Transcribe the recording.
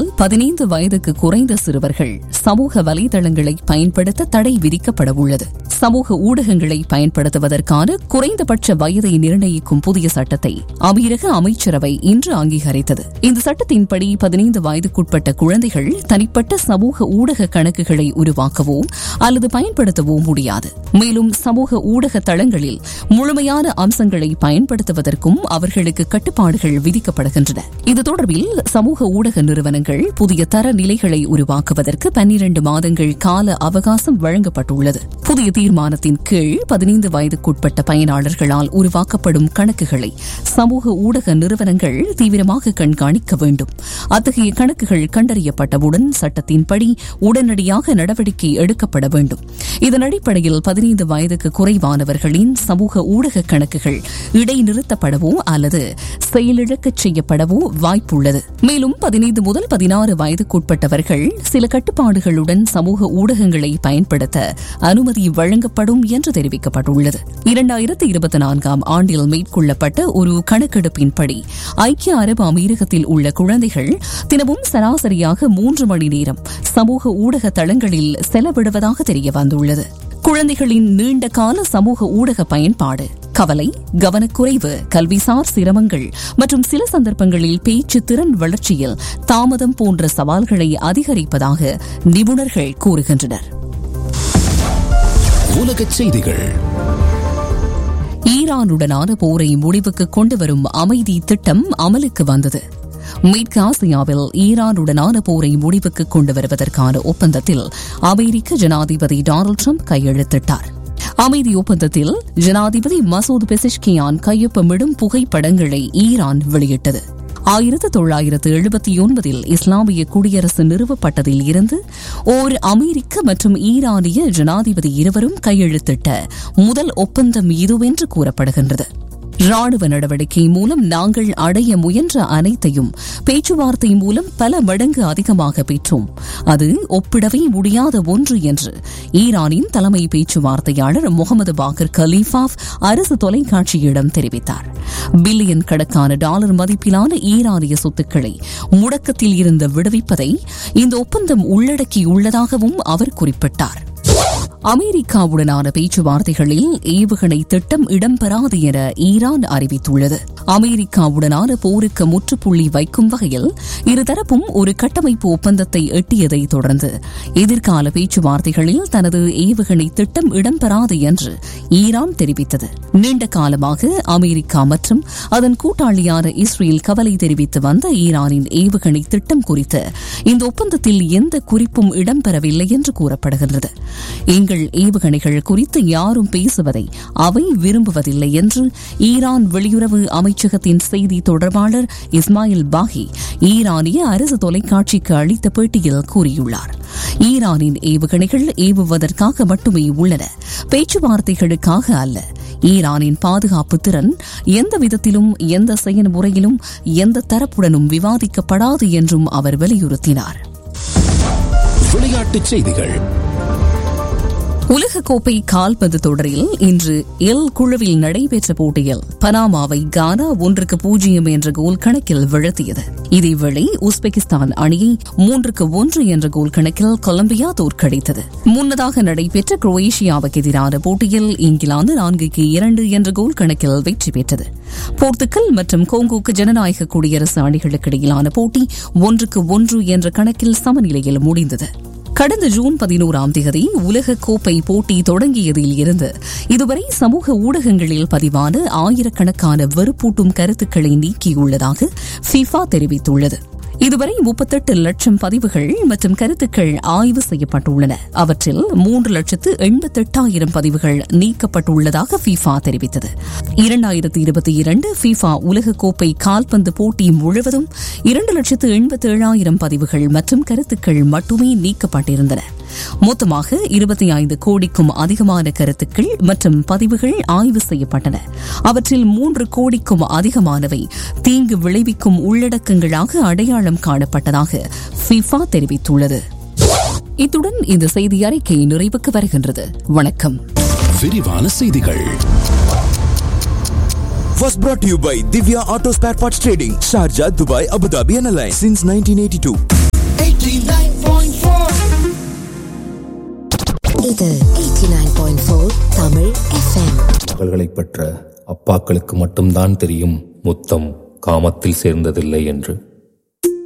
பதினைந்து வயதுக்கு குறைந்த சிறுவர்கள் சமூக வலைதளங்களை பயன்படுத்த தடை விதிக்கப்பட உள்ளது சமூக ஊடகங்களை பயன்படுத்துவதற்கான குறைந்தபட்ச வயதை நிர்ணயிக்கும் புதிய சட்டத்தை அமீரக அமைச்சரவை இன்று அங்கீகரித்தது இந்த சட்டத்தின்படி பதினைந்து வயதுக்குட்பட்ட குழந்தைகள் தனிப்பட்ட சமூக ஊடக கணக்குகளை உருவாக்கவோ அல்லது பயன்படுத்தவோ முடியாது மேலும் சமூக ஊடக தளங்களில் முழுமையான அம்சங்களை பயன்படுத்துவதற்கும் அவர்களுக்கு கட்டுப்பாடுகள் விதிக்கப்படுகின்றன இது தொடர்பில் சமூக ஊடக நிறுவனங்கள் புதிய தர நிலைகளை உருவாக்குவதற்கு பன்னிரண்டு மாதங்கள் கால அவகாசம் வழங்கப்பட்டுள்ளது புதிய தீர்மானத்தின் கீழ் பதினைந்து வயதுக்குட்பட்ட பயனாளர்களால் உருவாக்கப்படும் கணக்குகளை சமூக ஊடக நிறுவனங்கள் தீவிரமாக கண்காணிக்க வேண்டும் அத்தகைய கணக்குகள் கண்டறியப்பட்டவுடன் சட்டத்தின்படி உடனடியாக நடவடிக்கை எடுக்கப்பட வேண்டும் இதன் அடிப்படையில் பதினைந்து வயதுக்கு குறைவானவர்களின் சமூக ஊடக கணக்குகள் இடைநிறுத்தப்படவோ அல்லது செயலிழக்கச் செய்யப்படவோ வாய்ப்புள்ளது மேலும் பதினைந்து முதல் பதினாறு வயதுக்குட்பட்டவர்கள் சில கட்டுப்பாடுகளுடன் சமூக ஊடகங்களை பயன்படுத்த அனுமதி வழங்கப்படும் என்று தெரிவிக்கப்பட்டுள்ளது இரண்டாயிரத்தி இருபத்தி நான்காம் ஆண்டில் மேற்கொள்ளப்பட்ட ஒரு கணக்கெடுப்பின்படி ஐக்கிய அரபு அமீரகத்தில் உள்ள குழந்தைகள் தினமும் சராசரியாக மூன்று மணி நேரம் சமூக ஊடக தளங்களில் செலவிடுவதாக தெரிய வந்துள்ளது குழந்தைகளின் நீண்ட கால சமூக ஊடக பயன்பாடு கவலை கவனக்குறைவு கல்விசார் சிரமங்கள் மற்றும் சில சந்தர்ப்பங்களில் பேச்சு திறன் வளர்ச்சியில் தாமதம் போன்ற சவால்களை அதிகரிப்பதாக நிபுணர்கள் கூறுகின்றனர் உலகச் செய்திகள் ஈரானுடனான போரை முடிவுக்கு கொண்டுவரும் அமைதி திட்டம் அமலுக்கு வந்தது மேற்கு ஆசியாவில் ஈரானுடனான போரை முடிவுக்கு கொண்டு வருவதற்கான ஒப்பந்தத்தில் அமெரிக்க ஜனாதிபதி டொனால்டு ட்ரம்ப் கையெழுத்திட்டார் அமைதி ஒப்பந்தத்தில் ஜனாதிபதி மசூத் பெசிஷ்கியான் கையொப்பமிடும் புகைப்படங்களை ஈரான் வெளியிட்டது ஆயிரத்து தொள்ளாயிரத்து எழுபத்தி ஒன்பதில் இஸ்லாமிய குடியரசு நிறுவப்பட்டதில் இருந்து ஓர் அமெரிக்க மற்றும் ஈரானிய ஜனாதிபதி இருவரும் கையெழுத்திட்ட முதல் ஒப்பந்தம் இதுவென்று கூறப்படுகின்றது ராணுவ நடவடிக்கை மூலம் நாங்கள் அடைய முயன்ற அனைத்தையும் பேச்சுவார்த்தை மூலம் பல மடங்கு அதிகமாக பெற்றோம் அது ஒப்பிடவே முடியாத ஒன்று என்று ஈரானின் தலைமை பேச்சுவார்த்தையாளர் முகமது பாக்கர் கலீஃபாப் அரசு தொலைக்காட்சியிடம் தெரிவித்தார் பில்லியன் கணக்கான டாலர் மதிப்பிலான ஈரானிய சொத்துக்களை முடக்கத்தில் இருந்து விடுவிப்பதை இந்த ஒப்பந்தம் உள்ளடக்கியுள்ளதாகவும் அவர் குறிப்பிட்டார் அமெரிக்காவுடனான பேச்சுவார்த்தைகளில் ஏவுகணை திட்டம் இடம்பெறாது என ஈரான் அறிவித்துள்ளது அமெரிக்காவுடனான போருக்கு முற்றுப்புள்ளி வைக்கும் வகையில் இருதரப்பும் ஒரு கட்டமைப்பு ஒப்பந்தத்தை எட்டியதை தொடர்ந்து எதிர்கால பேச்சுவார்த்தைகளில் தனது ஏவுகணை திட்டம் இடம்பெறாது என்று ஈரான் தெரிவித்தது நீண்ட காலமாக அமெரிக்கா மற்றும் அதன் கூட்டாளியான இஸ்ரேல் கவலை தெரிவித்து வந்த ஈரானின் ஏவுகணை திட்டம் குறித்து இந்த ஒப்பந்தத்தில் எந்த குறிப்பும் இடம்பெறவில்லை என்று கூறப்படுகின்றது எங்கள் ஏவுகணைகள் குறித்து யாரும் பேசுவதை அவை விரும்புவதில்லை என்று ஈரான் வெளியுறவு அமைச்சகத்தின் செய்தி தொடர்பாளர் இஸ்மாயில் பாகி ஈரானிய அரசு தொலைக்காட்சிக்கு அளித்த பேட்டியில் கூறியுள்ளார் ஈரானின் ஏவுகணைகள் ஏவுவதற்காக மட்டுமே உள்ளன பேச்சுவார்த்தைகளுக்காக அல்ல ஈரானின் பாதுகாப்பு திறன் எந்த விதத்திலும் எந்த செயல்முறையிலும் எந்த தரப்புடனும் விவாதிக்கப்படாது என்றும் அவர் வலியுறுத்தினார் விளையாட்டுச் செய்திகள் உலகக்கோப்பை கால்பந்து தொடரில் இன்று எல் குழுவில் நடைபெற்ற போட்டியில் பனாமாவை கானா ஒன்றுக்கு பூஜ்ஜியம் என்ற கோல் கணக்கில் வீழ்த்தியது இதேவேளை உஸ்பெகிஸ்தான் அணியை மூன்றுக்கு ஒன்று என்ற கோல் கணக்கில் கொலம்பியா தோற்கடித்தது முன்னதாக நடைபெற்ற குரோவேஷியாவுக்கு எதிரான போட்டியில் இங்கிலாந்து நான்குக்கு இரண்டு என்ற கோல் கணக்கில் வெற்றி பெற்றது போர்த்துக்கல் மற்றும் கோங்கோக்கு ஜனநாயக குடியரசு அணிகளுக்கு இடையிலான போட்டி ஒன்றுக்கு ஒன்று என்ற கணக்கில் சமநிலையில் முடிந்தது கடந்த ஜூன் பதினோராம் தேதி உலக கோப்பை போட்டி தொடங்கியதில் இருந்து இதுவரை சமூக ஊடகங்களில் பதிவான ஆயிரக்கணக்கான வெறுப்பூட்டும் கருத்துக்களை நீக்கியுள்ளதாக ஃபிஃபா தெரிவித்துள்ளது இதுவரை முப்பத்தெட்டு லட்சம் பதிவுகள் மற்றும் கருத்துக்கள் ஆய்வு செய்யப்பட்டுள்ளன அவற்றில் மூன்று லட்சத்து எண்பத்தெட்டாயிரம் பதிவுகள் நீக்கப்பட்டுள்ளதாக ஃபீஃபா தெரிவித்தது இரண்டாயிரத்தி இருபத்தி இரண்டு ஃபீஃபா உலகக்கோப்பை கால்பந்து போட்டி முழுவதும் இரண்டு லட்சத்து எண்பத்தி ஏழாயிரம் பதிவுகள் மற்றும் கருத்துக்கள் மட்டுமே நீக்கப்பட்டிருந்தன மொத்தமாக இருபத்தி ஐந்து கோடிக்கும் அதிகமான கருத்துக்கள் மற்றும் பதிவுகள் ஆய்வு செய்யப்பட்டன அவற்றில் மூன்று கோடிக்கும் அதிகமானவை தீங்கு விளைவிக்கும் உள்ளடக்கங்களாக அடையாளம் காணப்பட்டதாக ஃபிஃபா தெரிவித்துள்ளது இத்துடன் இந்த செய்தி அறிக்கை நிறைவுக்கு வருகின்றது வணக்கம் விரிவான செய்திகள் was brought to you by Divya Auto Spare Parts Trading, Sharjah, Dubai, Abu Dhabi and Alliance since 1982. இது 89.4 தமிழ் எஃப்எம் மகள்களை பெற்ற அப்பாக்களுக்கு மட்டும்தான் தெரியும் முத்தம் காமத்தில் சேர்ந்ததில்லை என்று